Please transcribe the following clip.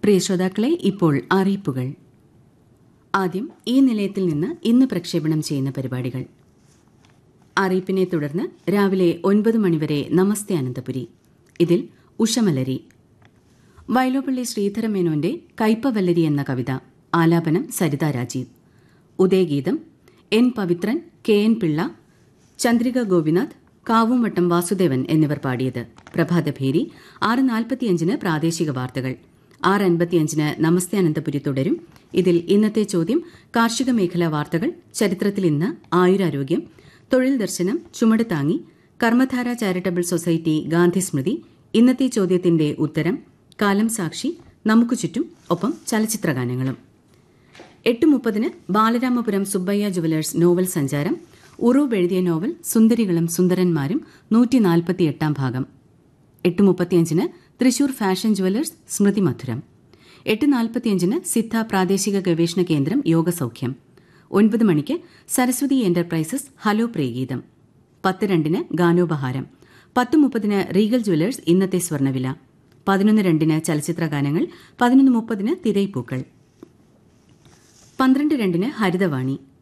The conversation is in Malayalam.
പ്രിയ ശ്രോതാക്കളെ ഇപ്പോൾ അറിയിപ്പുകൾ ആദ്യം ഈ നിലയത്തിൽ നിന്ന് ഇന്ന് പ്രക്ഷേപണം ചെയ്യുന്ന പരിപാടികൾ അറിയിപ്പിനെ തുടർന്ന് രാവിലെ ഒൻപത് മണിവരെ നമസ്തേ അനന്തപുരി ഇതിൽ ഉഷമലരി വയലോപ്പള്ളി ശ്രീധരമേനോന്റെ കൈപ്പവല്ലരി എന്ന കവിത ആലാപനം സരിത രാജീവ് ഉദയഗീതം N Pavithran K N Pillai Chandrika Gopinath Kavumvattam Vasudevan എന്നിവർ പാടിയത് പ്രഭാതഭേരി ആറ് നാൽപ്പത്തിയഞ്ചിന് പ്രാദേശിക വാർത്തകൾ ആറ് അൻപത്തിയഞ്ചിന് നമസ്തേ അനന്തപുരി തുടരും ഇതിൽ ഇന്നത്തെ ചോദ്യം കാർഷിക മേഖലാ വാർത്തകൾ ചരിത്രത്തിൽ ഇന്ന് ആയുരാരോഗ്യം തൊഴിൽ ദർശനം ചുമട് താങ്ങി കർമ്മധാര ചാരിറ്റബിൾ സൊസൈറ്റി ഗാന്ധി സ്മൃതി ഇന്നത്തെ ചോദ്യത്തിന്റെ ഉത്തരം കാലം സാക്ഷി നമുക്ക് ചുറ്റും ഒപ്പം ചലച്ചിത്രഗാനങ്ങളും എട്ട് മുപ്പതിന് ബാലരാമപുരം സുബ്ബയ്യ ജുവലേഴ്സ് നോവൽ സഞ്ചാരം ഉറൂബ് എഴുതിയ നോവൽ സുന്ദരികളും സുന്ദരന്മാരും നൂറ്റി നാൽപ്പത്തിയെട്ടാം ഭാഗം എട്ട് മുപ്പത്തിയഞ്ചിന് തൃശൂർ ഫാഷൻ ജുവലേഴ്സ് സ്മൃതി മധുരം എട്ട് നാൽപ്പത്തിയഞ്ചിന് സിദ്ധ പ്രാദേശിക ഗവേഷണ കേന്ദ്രം യോഗസൌഖ്യം ഒൻപത് മണിക്ക് സരസ്വതി എന്റർപ്രൈസസ് ഹലോ പ്രേഗീതം പത്ത് രണ്ടിന് ഗാനോപഹാരം പത്ത് മുപ്പതിന് റീഗൽ ജുവലേഴ്സ് ഇന്നത്തെ സ്വർണ്ണവില പതിനൊന്ന് രണ്ടിന് ചലച്ചിത്ര ഗാനങ്ങൾ പതിനൊന്ന് മുപ്പതിന് തിരൈപ്പൂക്കൾ പന്ത്രണ്ട് രണ്ടിന് ഹരിതവാണി